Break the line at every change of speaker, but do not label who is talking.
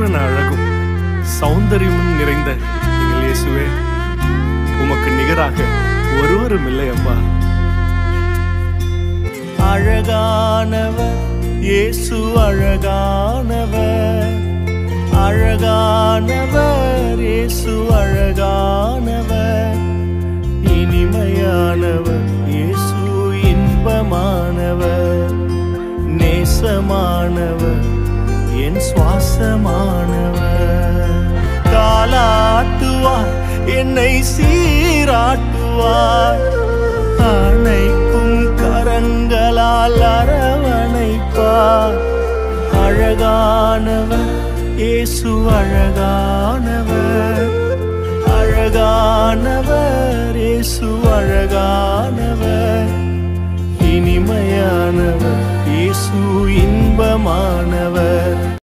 பூரண அழகும் சௌந்தரியமும் நிறைந்த எங்கள் இயேசுவே உமக்கு நிகராக ஒருவரும் இல்லை அப்பா அழகானவர் இயேசு அழகானவர் அழகானவர் இயேசு அழகானவர் இனிமையானவர் இயேசு இன்பமானவர் நேசமானவர் என் சுவாசமானவர் தாலாட்டுவார் என்னை சீராட்டுவார் அணைக்கும் கரங்களால் அரவணைப்பார் அழகானவர் இயேசு அழகானவர் அழகானவர் இயேசு அழகானவர் இனிமையானவர் இயேசு இன்பமானவர்